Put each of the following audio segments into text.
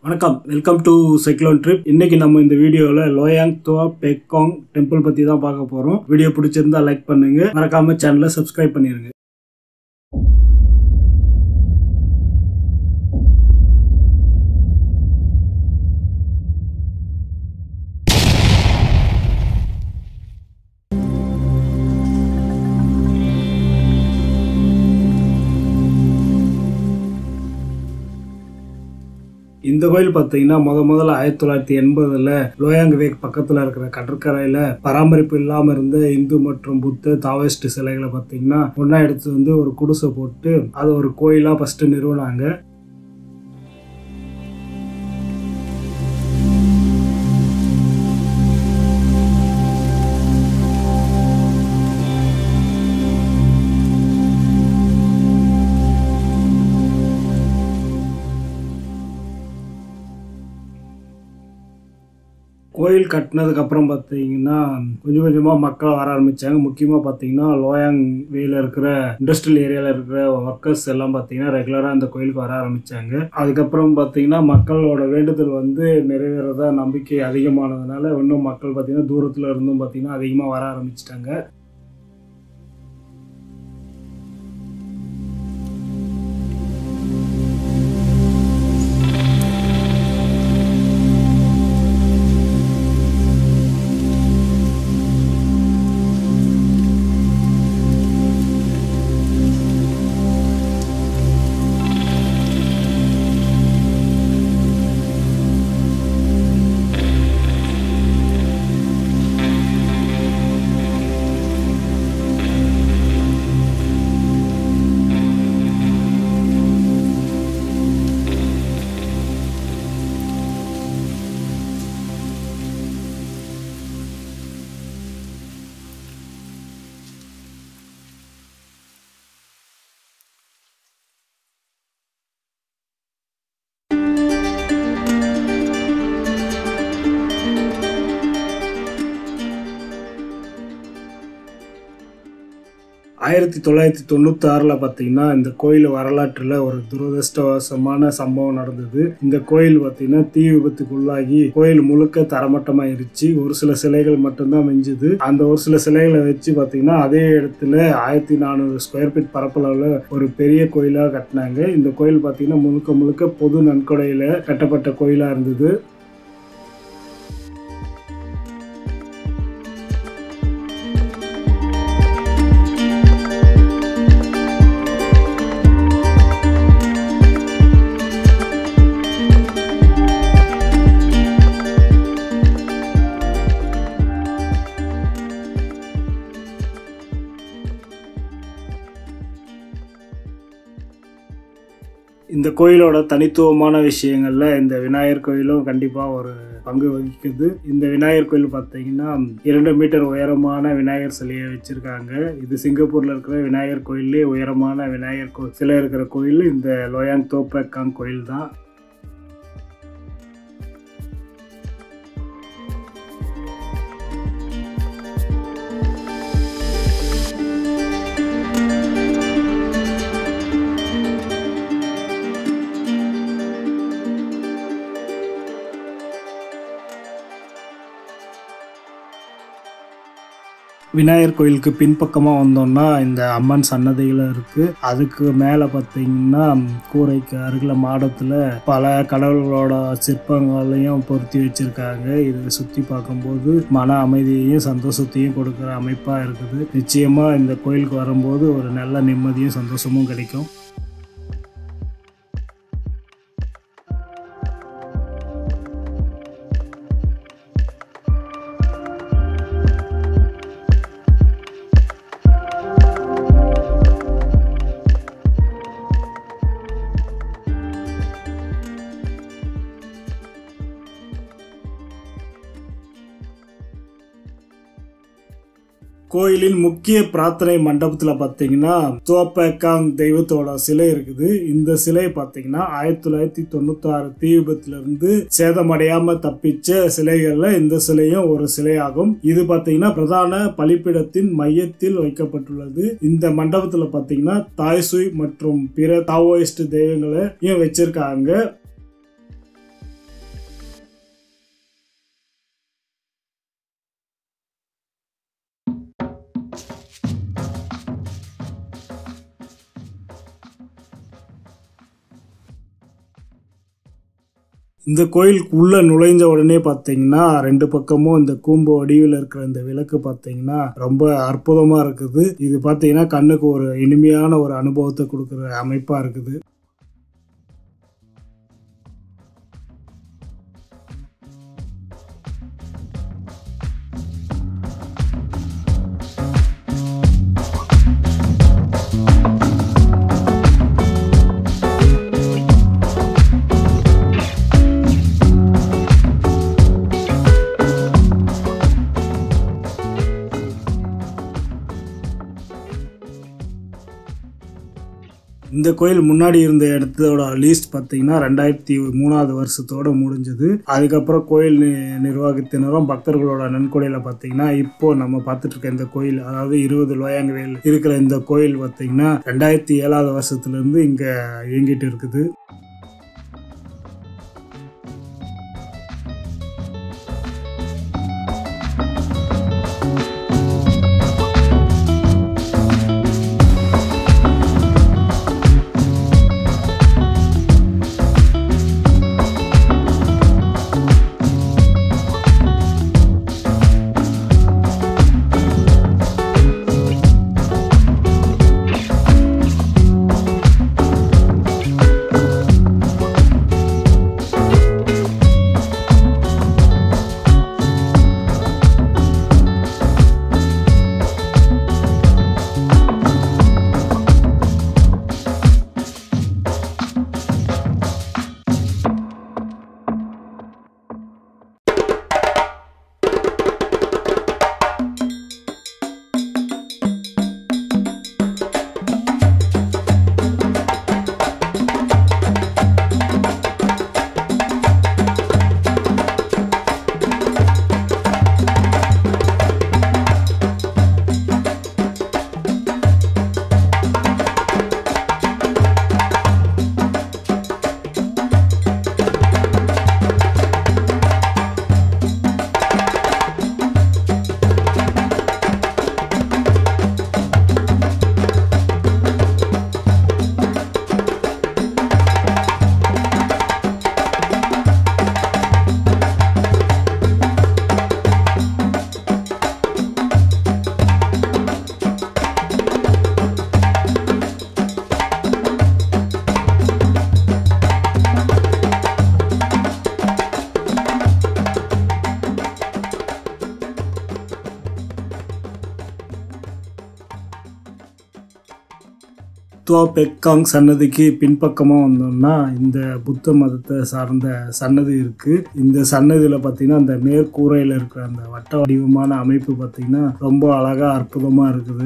வணக்கம் welcome to cyclone trip இன்னைக்கு நம்ம இந்த வீடியோவில் லோயாங் துவா பெக்காங் டெம்பிள் பற்றி தான் பார்க்க போகிறோம் வீடியோ பிடிச்சிருந்தா லைக் பண்ணுங்க மறக்காம சேனலை சப்ஸ்கிரைப் பண்ணிருங்க இந்த கோயில் பார்த்தீங்கன்னா முத முதல்ல ஆயிரத்தி தொள்ளாயிரத்தி எண்பதுல லோயாங் வேக் பக்கத்துல இருக்கிற கடற்கரையில பராமரிப்பு இல்லாம இருந்த இந்து மற்றும் புத்த தாவஸ்ட் சிலைகளை பார்த்தீங்கன்னா ஒன்னா எடுத்து வந்து ஒரு குடிசை போட்டு அது ஒரு கோயிலா ஃபர்ஸ்ட் நிறுவனாங்க கோயில் கட்டினதுக்கு அப்புறம் பார்த்தீங்கன்னா கொஞ்சம் கொஞ்சமாக மக்கள் வர ஆரம்பிச்சாங்க முக்கியமாக பார்த்தீங்கன்னா லோயாங் வேல இருக்கிற இண்டஸ்ட்ரியல் ஏரியாவில் இருக்கிற ஒர்க்கர்ஸ் எல்லாம் பார்த்தீங்கன்னா ரெகுலராக இந்த கோயிலுக்கு வர ஆரம்பிச்சாங்க அதுக்கப்புறம் பார்த்தீங்கன்னா மக்களோட வேண்டுதல் வந்து நிறைவேறதா நம்பிக்கை அதிகமானதுனால இன்னும் மக்கள் பார்த்தீங்கன்னா தூரத்தில் இருந்தும் பார்த்தீங்கன்னா அதிகமாக வர ஆரம்பிச்சிட்டாங்க ஆயிரத்தி தொள்ளாயிரத்தி தொண்ணூத்தி ஆறுல பாத்தீங்கன்னா இந்த கோயில் வரலாற்றுல ஒரு துரதிருஷ்டவசமான சம்பவம் நடந்தது இந்த கோயில் பாத்தீங்கன்னா தீ விபத்துக்குள்ளாகி கோயில் முழுக்க தரமட்டமாயிருச்சு ஒரு சில சிலைகள் மட்டும்தான் மிஞ்சுது அந்த ஒரு சில சிலைகளை வச்சு பாத்தீங்கன்னா அதே இடத்துல ஆயிரத்தி நானூறு ஸ்கொயர் ஃபீட் பரப்பளவுல ஒரு பெரிய கோயிலா கட்டினாங்க இந்த கோயில் பாத்தீங்கன்னா முழுக்க முழுக்க பொது நன்கொடையில கட்டப்பட்ட கோயிலா இருந்தது இந்த கோயிலோட தனித்துவமான விஷயங்கள்ல இந்த விநாயகர் கோயிலும் கண்டிப்பா ஒரு பங்கு வகிக்குது இந்த விநாயகர் கோயில் பார்த்தீங்கன்னா இரண்டு மீட்டர் உயரமான விநாயகர் சிலையை வச்சிருக்காங்க இது சிங்கப்பூர்ல இருக்கிற விநாயகர் கோயிலே உயரமான விநாயகர் கோ சிலை இருக்கிற கோயில் இந்த லோயாங் தோப்பக்காங் கோயில் தான் விநாயகர் கோயிலுக்கு பின்பக்கமாக வந்தோம்னா இந்த அம்மன் சன்னதிகளும் இருக்கு அதுக்கு மேலே பார்த்தீங்கன்னா கூரைக்கு அருகில் மாடத்தில் பல கடவுள்களோட சிற்பங்களையும் பொருத்தி வச்சிருக்காங்க இதை சுற்றி பார்க்கும்போது மன அமைதியையும் சந்தோஷத்தையும் கொடுக்குற அமைப்பாக இருக்குது நிச்சயமாக இந்த கோயிலுக்கு வரும்போது ஒரு நல்ல நிம்மதியும் சந்தோஷமும் கிடைக்கும் கோயிலின் முக்கிய பிரார்த்தனை மண்டபத்தில் பார்த்தீங்கன்னா துவப்பேக்காங் தெய்வத்தோட சிலை இருக்குது இந்த சிலை பார்த்தீங்கன்னா ஆயிரத்தி தொள்ளாயிரத்தி தொண்ணூத்தி ஆறு தீ விபத்துல சேதமடையாம தப்பிச்ச சிலைகள்ல இந்த சிலையும் ஒரு சிலையாகும் இது பார்த்தீங்கன்னா பிரதான பலிப்பிடத்தின் மையத்தில் வைக்கப்பட்டுள்ளது இந்த மண்டபத்துல பார்த்தீங்கன்னா தாய்சுய் மற்றும் பிற தாவோயிஸ்ட் தெய்வங்களையும் வச்சிருக்காங்க இந்த கோயிலுக்கு உள்ள நுழைஞ்ச உடனே பார்த்தீங்கன்னா ரெண்டு பக்கமும் இந்த கூம்பு வடிவில் இருக்கிற இந்த விளக்கு பார்த்தீங்கன்னா ரொம்ப அற்புதமா இருக்குது இது பார்த்தீங்கன்னா கண்ணுக்கு ஒரு இனிமையான ஒரு அனுபவத்தை கொடுக்குற அமைப்பா இருக்குது இந்த கோயில் முன்னாடி இருந்த இடத்தோட லீஸ்ட் பார்த்தீங்கன்னா ரெண்டாயிரத்தி மூணாவது வருஷத்தோட முடிஞ்சது அதுக்கப்புறம் கோயில் நி- நிர்வாகத்தினரும் பக்தர்களோட நன்கொடையில் பார்த்தீங்கன்னா இப்போ நம்ம பார்த்துட்டு இருக்க இந்த கோயில் அதாவது இருபது லோயாங்கவேல் இருக்கிற இந்த கோயில் பார்த்தீங்கன்னா ரெண்டாயிரத்தி ஏழாவது வருஷத்துலேருந்து இங்கே இயங்கிட்டு இருக்குது துவா பெக்காங் சன்னதிக்கு பின்பக்கமாக வந்தோம்னா இந்த புத்த மதத்தை சார்ந்த சன்னதி இருக்குது இந்த சன்னதியில் பார்த்தீங்கன்னா அந்த மேற்கூரையில் இருக்கிற அந்த வட்ட வடிவமான அமைப்பு பார்த்தீங்கன்னா ரொம்ப அழகாக அற்புதமாக இருக்குது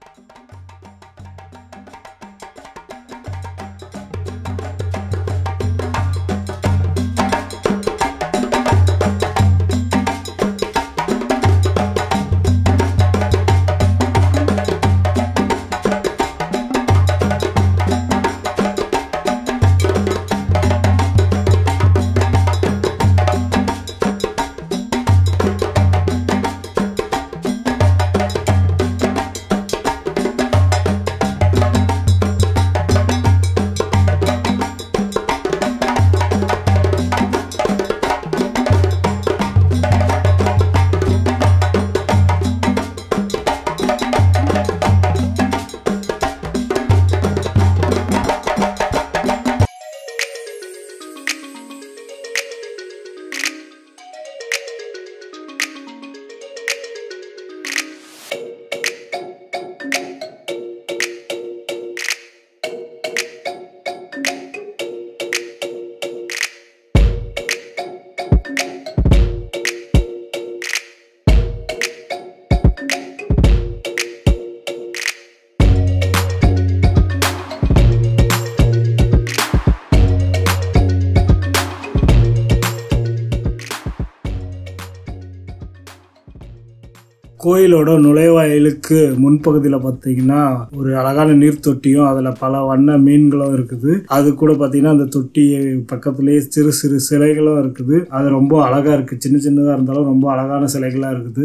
கோயிலோட நுழைவாயிலுக்கு முன்பகுதியில் பார்த்தீங்கன்னா ஒரு அழகான நீர் தொட்டியும் அதில் பல வண்ண மீன்களும் இருக்குது அது கூட பார்த்தீங்கன்னா அந்த தொட்டி பக்கத்துலேயே சிறு சிறு சிலைகளும் இருக்குது அது ரொம்ப அழகாக இருக்குது சின்ன சின்னதாக இருந்தாலும் ரொம்ப அழகான சிலைகளாக இருக்குது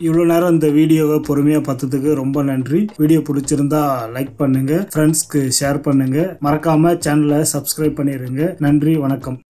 இவ்வளோ நேரம் இந்த வீடியோவை பொறுமையாக பார்த்ததுக்கு ரொம்ப நன்றி வீடியோ பிடிச்சிருந்தா லைக் பண்ணுங்க ஃப்ரெண்ட்ஸ்க்கு ஷேர் பண்ணுங்க மறக்காம சேனலை சப்ஸ்கிரைப் பண்ணிடுங்க நன்றி வணக்கம்